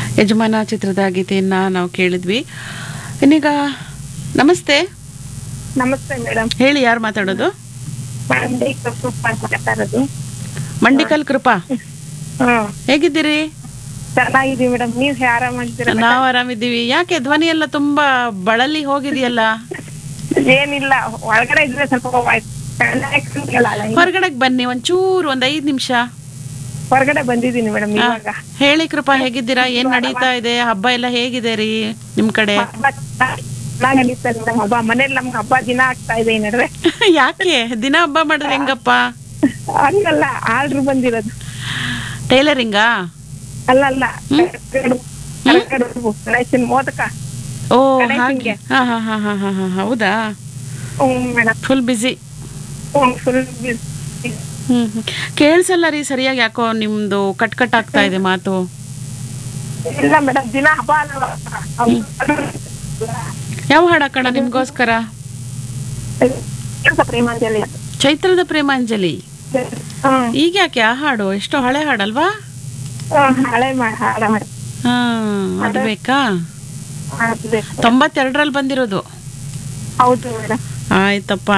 ಯಜಮಾನ ಚಿತ್ರದ ಗೀತೆಯನ್ನ ನಾವು ಕೇಳಿದ್ವಿ ಇನ್ನೀಗ ನಮಸ್ತೆ ನಮಸ್ತೆ ಮೇಡಮ್ ಹೇಳಿ ಯಾರು ಮಾತಾಡೋದು ಮಂಡಿ ಸೂಪ್ ಅಂತ ಮಾತಾಡೋದು ಮಂಡಿಕಲ್ ಕೃಪಾ ಹ್ಮ್ ಹೇಗಿದ್ದೀರಿ ಚೆನ್ನಾಗಿದೀವಿ ಮೇಡಮ್ ನೀವ್ ಆರಾಮಾಗಿದ್ದೀರ ನಾವು ಆರಾಮಿದ್ದೀವಿ ಯಾಕೆ ಧ್ವನಿ ಎಲ್ಲ ತುಂಬಾ ಬಳಲಿ ಹೋಗಿದೆಯಲ್ಲ ಏನಿಲ್ಲ ಒಳಗಡೆ ಇದ್ರೆ ಸ್ವಲ್ಪ ವಾಯ್ಸ್ ಚೆನ್ನಾಗಿ ಕೇಳಲ್ಲ. ಹೊರಗಡೆಗೆ ಬನ್ನಿ ಒಂಚೂರು ಒಂದ್ ಐದ್ ನಿಮಿಷ ಹೊರಗಡೆ ಬಂದಿದ್ದೀನಿ ಮೇಡಮ್ ಇವಾಗ ಹೇಳಿ ಕೃಪಾ ಹೇಗಿದ್ದೀರಾ ಏನ್ ನಡೀತಾ ಇದೆ ಹಬ್ಬ ಎಲ್ಲ ಹೇಗಿದೆ ರೀ ನಿಮ್ ಕಡೆ ಹಬ್ಬ ಚೆನ್ನಾಗ್ ನಡೀತಾ ಇದೆ ಮೇಡಮ್ ಹಬ್ಬ ಮನೇಲಿ ನಮ್ಗೆ ಹಬ್ಬ ದಿನ ಆಗ್ತಾ ಇದೆ ಈ ನಡುವೆ ಯಾಕೆ ದಿನ ಹಬ್ಬ ಮಾಡಿದ್ರೆ ಹೆಂಗಪ್ಪ ಹಂಗಲ್ಲ ಆರ್ಡ್ರ್ ಬಂದಿರೋದು ಟೈಲರಿಂಗಾ ಅಲ್ಲ ಅಲ್ಲ ಗಣೇಶನ್ ಮೋದಕ ಓ ಕಡೆ ಹಾಗೆ ಹಿಂಗೆ. ಹಾ ಹಾ ಹಾ ಹಾ ಹಾ ಹಾ ಹೌದಾ ಹ್ಮ್ ಮೇಡಮ್ ಫುಲ್ ಬಿಸಿ ಹ್ಮ್ ಫುಲ್ ಹ್ಮ್ ಹ್ಮ್. ಕೇಳ್ಸಲ್ಲ ರೀ ಸರಿಯಾಗಿ ಯಾಕೋ ನಿಮ್ದು ಕಟ್ ಕಟ್ ಆಗ್ತಾ ಇದೆ ಮಾತು ಇಲ್ಲ ಮೇಡಮ್ ದಿನ ಹಬ್ಬ ಅಲ್ಲ ಯಾವ ಹಾಡು ಹಾಕೋಣ ನಿಮ್ಗೋಸ್ಕರ ಪ್ರೇಮಾಂಜಲಿ ಚೈತ್ರದ ಪ್ರೇಮಾಂಜಲಿ ಹ್ಮ್ ಈಗ ಯಾಕೆ ಆ ಹಾಡು ಎಷ್ಟೋ ಹಳೆ ಹಾಡಲ್ವಾ ಹ್ಮ್, ಹಳೆ ಮಾಡ ಹಾಡ ಮಾಡಿ ಹಾ ಅದು ಬೇಕಾ ಮಾಡ್ಬೇಕು. ತೊಂಬತ್ತೆರಡರಲ್ಲಿ ಬಂದಿರೋದು ಹೌದು ಮೇಡಮ್ ಆಯ್ತಪ್ಪ